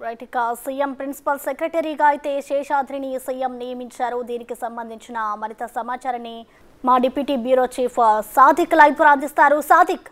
Right ఇక CM principal సెక్రటరీగా అయితే శేషాద్రిని సీఎం నియమించారు దీనికి సంబంధించిన మరింత సమాచారాన్ని మా deputy bureau chief Sadiq live ద్వారా అందిస్తారు సాదిక్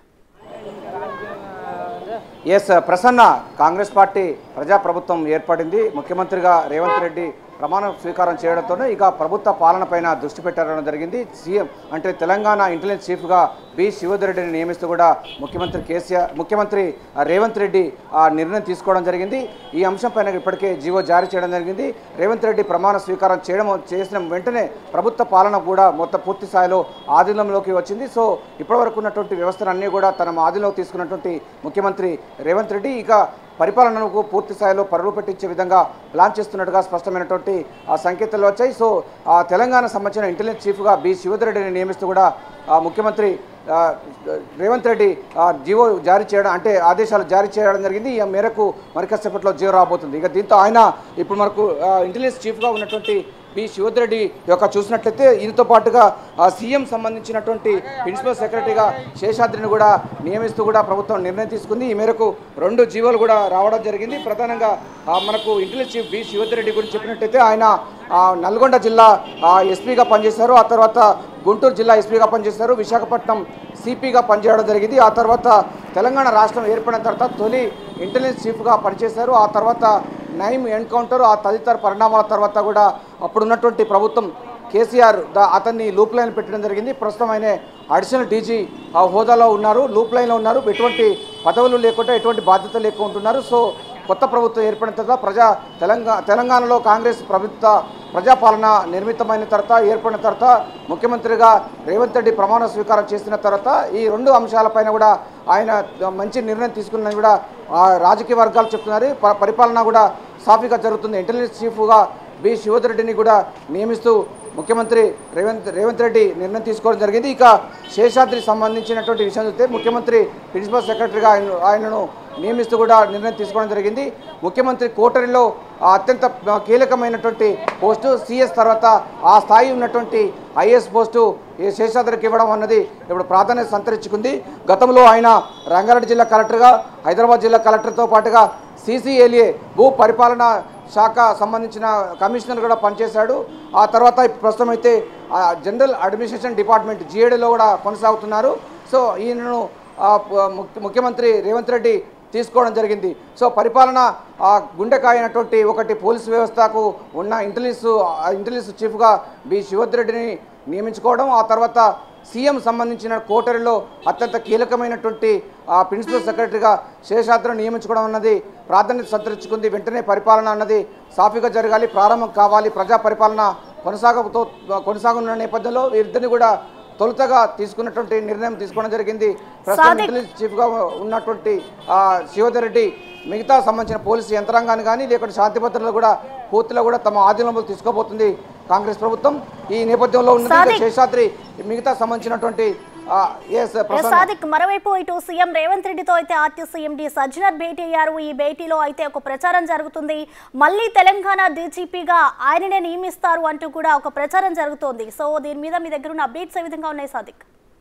ఎస్ ప్రసన్న కాంగ్రెస్ పార్టీ ప్రజాప్రభుత్వం ఏర్పడింది ముఖ్యమంత్రిగా రేవంత్ రెడ్డి ప్రమాణ స్వీకారం చేయడంతోనే ఇక ప్రభుత్వ పాలనపైన దృష్టి పెట్టడం జరిగింది సీఎం అంటే తెలంగాణ ఇంటెలిజెన్స్ చీఫ్గా బి శివధర్ రెడ్డిని నియమిస్తూ కూడా ముఖ్యమంత్రి కేసీఆర్ ముఖ్యమంత్రి ఆ, రేవంత్ రెడ్డి ఆ నిర్ణయం తీసుకోవడం జరిగింది ఈ అంశంపైన ఇప్పటికే జీవో జారీ చేయడం జరిగింది రేవంత్ రెడ్డి ప్రమాణ స్వీకారం చేయడం చేసిన వెంటనే ప్రభుత్వ పాలన కూడా మొత్తం పూర్తి స్థాయిలో ఆధీనంలోకి వచ్చింది సో ఇప్పటివరకు ఉన్నటువంటి వ్యవస్థను అన్నీ కూడా తన ఆధీనంలోకి తీసుకున్నటువంటి ముఖ్యమంత్రి రేవంత్ రెడ్డి ఇక పరిపాలనకు పూర్తి స్థాయిలో పరుగు పెట్టించే విధంగా ప్లాన్ చేస్తున్నట్టుగా స్పష్టమైనటువంటి ఆ సంకేతాలు వచ్చాయి సో ఆ తెలంగాణ సంబంధించిన ఇంటెలిజెన్స్ చీఫ్గా బి శివధర్ రెడ్డిని నియమిస్తూ కూడా ఆ ముఖ్యమంత్రి ఆ, రేవంత్ రెడ్డి ఆ, జీవో జారీ చేయడం అంటే ఆదేశాలు జారీ చేయడం జరిగింది ఈ మేరకు మరి కాసేపట్లో జీవో రాబోతుంది ఇక దీంతో ఆయన ఇప్పుడు మనకు ఆ, ఇంటెలిజెన్స్ చీఫ్గా ఉన్నటువంటి బి శివధరెడ్డి యొక్క చూసినట్లయితే ఈయనతో పాటుగా ఆ సీఎం సంబంధించినటువంటి ప్రిన్సిపల్ సెక్రటరీగా శేషాద్రిని కూడా నియమిస్తూ కూడా ప్రభుత్వం నిర్ణయం తీసుకుంది ఈ మేరకు రెండు జీవోలు కూడా రావడం జరిగింది ప్రధానంగా ఆ, మనకు ఇంటెలిజెన్స్ చీఫ్ బి శివధరెడ్డి గురించి చెప్పినట్టయితే ఆయన ఆ, నల్గొండ జిల్లా ఆ, ఎస్పీగా పనిచేశారు ఆ తర్వాత గుంటూరు జిల్లా ఎస్పీగా పనిచేశారు విశాఖపట్నం సిపిగా పనిచేయడం జరిగింది ఆ తర్వాత తెలంగాణ రాష్ట్రం ఏర్పడిన తర్వాత తొలి ఇంటెలిజెన్స్ చీఫ్గా పనిచేశారు ఆ తర్వాత నైమ్ ఎన్కౌంటర్ ఆ తదితర పరిణామాల తర్వాత కూడా అప్పుడున్నటువంటి ప్రభుత్వం కేసీఆర్ దా- అతన్ని లూప్ లైన్ పెట్టడం జరిగింది ప్రస్తుతం ఆయన అడిషనల్ డీజీ ఆ హోదాలో ఉన్నారు లూప్ లైన్లో ఉన్నారు ఎటువంటి పదవులు లేకుండా ఎటువంటి బాధ్యత లేకుండా ఉంటున్నారు సో కొత్త ప్రభుత్వం ఏర్పడిన తర్వాత ప్రజా తెలంగాణ తెలంగాణలో కాంగ్రెస్ ప్రభుత్వ ప్రజాపాలన నిర్మితమైన తర్వాత ఏర్పడిన తర్వాత ముఖ్యమంత్రిగా రేవంత్ రెడ్డి ప్రమాణ స్వీకారం చేసిన తర్వాత ఈ రెండు అంశాలపైన కూడా ఆయన మంచి నిర్ణయం తీసుకున్నది కూడా ఆ రాజకీయ వర్గాలు చెప్తున్నారు ప- పరిపాలన కూడా సాఫీగా జరుగుతుంది ఇంటెలిజెన్స్ చీఫ్గా బి శివధర్ రెడ్డిని కూడా నియమిస్తూ ముఖ్యమంత్రి రేవంత్ రేవంత్ రెడ్డి నిర్ణయం తీసుకోవడం జరిగింది ఇక శేషాద్రి సంబంధించినటువంటి విషయం చూస్తే ముఖ్యమంత్రి ప్రిన్సిపల్ సెక్రటరీగా ఆయన ఆయనను నియమిస్తూ కూడా నిర్ణయం తీసుకోవడం జరిగింది ముఖ్యమంత్రి కోటరిలో ఆ అత్యంత కీలకమైనటువంటి పోస్టు సిఎస్ తర్వాత ఆ స్థాయి ఉన్నటువంటి ఐఏఎస్ పోస్టు ఈ శేషాద్రికి ఇవ్వడం అన్నది ఇప్పుడు ప్రాధాన్యత సంతరించుకుంది గతంలో ఆయన రంగారెడ్డి జిల్లా కలెక్టర్గా హైదరాబాద్ జిల్లా కలెక్టర్తో పాటుగా సీసీఎల్ఏ భూ పరిపాలన శాఖ సంబంధించిన కమిషనర్ కూడా పనిచేశాడు ఆ తర్వాత ప్రస్తుతం అయితే ఆ జనరల్ అడ్మినిస్ట్రేషన్ డిపార్ట్మెంట్ జిఏడీలో కూడా కొనసాగుతున్నారు సో ఈయనను ఆ, పు- ముఖ్య- ముఖ్యమంత్రి రేవంత్ రెడ్డి తీసుకోవడం జరిగింది సో పరిపాలన ఆ గుండెకాయ అయినటువంటి ఒకటి పోలీసు వ్యవస్థకు ఉన్న ఇంటెలిజెన్స్ ఆ ఇంటెలిజెన్స్ చీఫ్గా బి శివద్ రెడ్డిని నియమించుకోవడం ఆ తర్వాత సీఎం సంబంధించిన కోటరిలో అత్యంత కీలకమైనటువంటి ఆ ప్రిన్సిపల్ సెక్రటరీగా శేషాద్రిని నియమించుకోవడం అన్నది ప్రాధాన్యత సంతరించుకుంది వెంటనే పరిపాలన అన్నది సాఫీగా జరగాలి ప్రారంభం కావాలి ప్రజా పరిపాలన కొనసాగతో కొనసాగున్న నేపథ్యంలో వీరిద్దరిని కూడా తొలుతగా తీసుకున్నటువంటి నిర్ణయం తీసుకోవడం జరిగింది ప్రస్తుతం సాదిక్. ఇంటెలిజెన్స్ చీఫ్గా ఉన్నటువంటి ఆ, శివధర్ రెడ్డి మిగతా సంబంధించిన పోలీసు యంత్రాంగాన్ని కానీ లేకుంటే శాంతి భద్రతలు కూడా పూర్తిలో కూడా తమ ఆధీనంలో తీసుకోబోతుంది కాంగ్రెస్ ప్రభుత్వం ఈ నేపథ్యంలో ఉన్నది ఇక సాదిక్. శేషాద్రి మిగతా సంబంధించినటువంటి ఆ, ఎస్ ఎస్ ప్రసన్న సాదిక్ మరోవైపు ఇటు సీఎం రేవంత్ రెడ్డితో అయితే ఆర్టీ సీఎం డి సజ్జనర్ భేటీ అయ్యారు ఈ భేటీలో అయితే ఒక ప్రచారం జరుగుతుంది మళ్ళీ తెలంగాణ డీజీపీగా ఆయననే నియమిస్తారు అంటూ కూడా ఒక ప్రచారం జరుగుతోంది సో దీని మీద మీ దగ్గర ఉన్న అప్డేట్స్ ఏ విధంగా ఉన్నాయి సాదిక్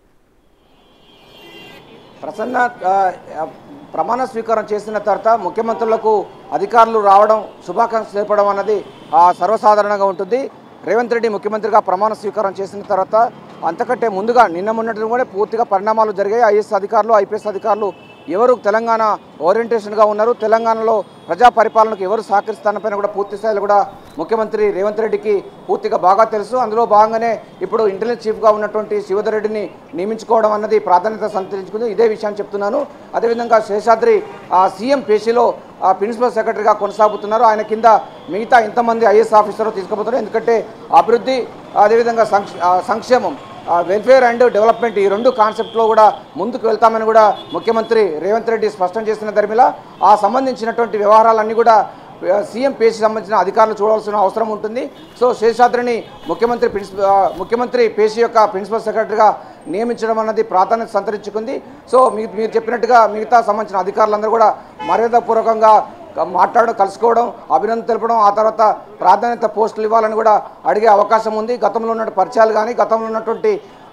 ప్రసన్న ఆ, ఆ, ప్రమాణ స్వీకారం చేసిన తర్వాత ముఖ్యమంత్రులకు అధికారులు రావడం శుభాకాంక్షలు తెలపడం అన్నది ఆ, సర్వసాధారణంగా ఉంటుంది రేవంత్ రెడ్డి ముఖ్యమంత్రిగా ప్రమాణ స్వీకారం చేసిన తర్వాత అంతకంటే ముందుగా నిన్న మొన్నటి కూడా పూర్తిగా పరిణామాలు జరిగాయి ఐఏఎస్ అధికారులు ఐపీఎస్ అధికారులు ఎవరు తెలంగాణ ఓరియంటేషన్గా ఉన్నారు తెలంగాణలో ప్రజా పరిపాలనకు ఎవరు సహకరిస్తారపైన కూడా పూర్తి స్థాయిలో కూడా ముఖ్యమంత్రి రేవంత్ రెడ్డికి పూర్తిగా బాగా తెలుసు అందులో భాగంగానే ఇప్పుడు ఇంటెలిజెన్స్ చీఫ్గా ఉన్నటువంటి శివధర్ రెడ్డిని నియమించుకోవడం అన్నది ప్రాధాన్యత సంతరించుకుంది ఇదే విషయాన్ని చెప్తున్నాను అదేవిధంగా శేషాద్రి ఆ సీఎం పేషీలో ఆ ప్రిన్సిపల్ సెక్రటరీగా కొనసాగుతున్నారు ఆయన కింద మిగతా ఇంతమంది ఐఏఎస్ ఆఫీసర్లు తీసుకుపోతున్నారు ఎందుకంటే అభివృద్ధి అదేవిధంగా సంక్ష ఆ, సంక్షేమం వెల్ఫేర్ అండ్ డెవలప్మెంట్ ఈ రెండు కాన్సెప్ట్లో కూడా ముందుకు వెళ్తామని కూడా ముఖ్యమంత్రి రేవంత్ రెడ్డి స్పష్టం చేసిన ధర్మిల ఆ సంబంధించినటువంటి వ్యవహారాలన్నీ కూడా ఆ, సీఎం పేషి సంబంధించిన అధికారులు చూడాల్సిన అవసరం ఉంటుంది సో శేషాద్రిని ముఖ్యమంత్రి ప్రిన్సిపల్ ఆ, ముఖ్యమంత్రి పేషి యొక్క ప్రిన్సిపల్ సెక్రటరీగా నియమించడం అన్నది ప్రాధాన్యత సంతరించుకుంది సో మీ మీరు చెప్పినట్టుగా మిగతా సంబంధించిన అధికారులందరూ కూడా మర్యాదపూర్వకంగా క- మాట్లాడడం కలుసుకోవడం అభినందన తెలపడం ఆ తర్వాత ప్రాధాన్యత పోస్టులు ఇవ్వాలని కూడా అడిగే అవకాశం ఉంది గతంలో ఉన్న పరిచయాలు కానీ గతంలో ఉన్నటువంటి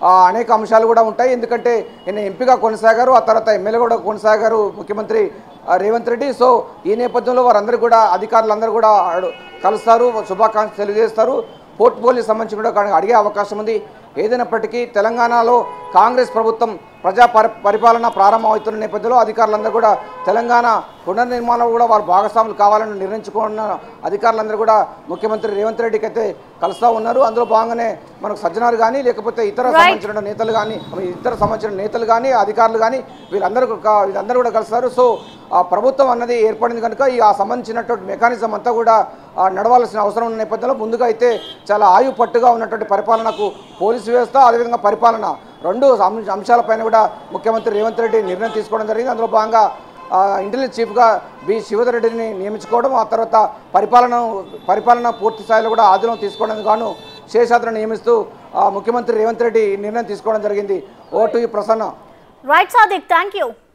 ఆ, అనేక అంశాలు కూడా ఉంటాయి ఎందుకంటే ఈయన ఎంపీగా కొనసాగారు ఆ తర్వాత ఎమ్మెల్యే కూడా కొనసాగారు ముఖ్యమంత్రి ఆ, రేవంత్ రెడ్డి సో ఈ నేపథ్యంలో వారందరూ కూడా అధికారులందరూ కూడా అడు- కలుస్తారు శుభాకాంక్షలు తెలియజేస్తారు పోర్ట్ఫోలియో సంబంధించి కూడా కానీ అడిగే అవకాశం ఉంది ఏదైనప్పటికీ తెలంగాణలో కాంగ్రెస్ ప్రభుత్వం ప్రజా పరి పరిపాలన ప్రారంభమవుతున్న నేపథ్యంలో అధికారులందరూ కూడా తెలంగాణ పునర్నిర్మాణం కూడా వారు భాగస్వాములు కావాలని నిర్ణయించుకున్న అధికారులందరూ కూడా ముఖ్యమంత్రి రేవంత్ రెడ్డికి అయితే కలుస్తూ ఉన్నారు అందులో భాగంగానే మనకు సజ్జనారు కానీ లేకపోతే ఇతర Right. సంబంధించిన నేతలు కానీ ఇతర సంబంధించిన నేతలు కానీ అధికారులు కానీ వీళ్ళందరూ కా- వీళ్ళందరూ కూడా కలుస్తారు సో ఆ ప్రభుత్వం అన్నది ఏర్పడింది కనుక ఈ ఆ సంబంధించినటువంటి మెకానిజం అంతా కూడా ఆ, నడవాల్సిన అవసరం ఉన్న నేపథ్యంలో ముందుగా అయితే చాలా ఆయు పట్టుగా ఉన్నటువంటి పరిపాలనకు పోలీసు వ్యవస్థ అదేవిధంగా పరిపాలన రెండు అంశ- అంశాలపైన కూడా ముఖ్యమంత్రి రేవంత్ రెడ్డి నిర్ణయం తీసుకోవడం జరిగింది అందులో భాగంగా ఆ, ఇంటెలిజెన్స్ చీఫ్గా బి శివధర్ రెడ్డిని నియమించుకోవడం ఆ తర్వాత పరిపాలన పరిపాలన పూర్తి స్థాయిలో కూడా ఆధీనం తీసుకోవడానికి గాను శేషాద్రను నియమిస్తూ ఆ, ముఖ్యమంత్రి రేవంత్ రెడ్డి నిర్ణయం తీసుకోవడం జరిగింది ఓ టు ఈ Prasanna right Sadiq thank you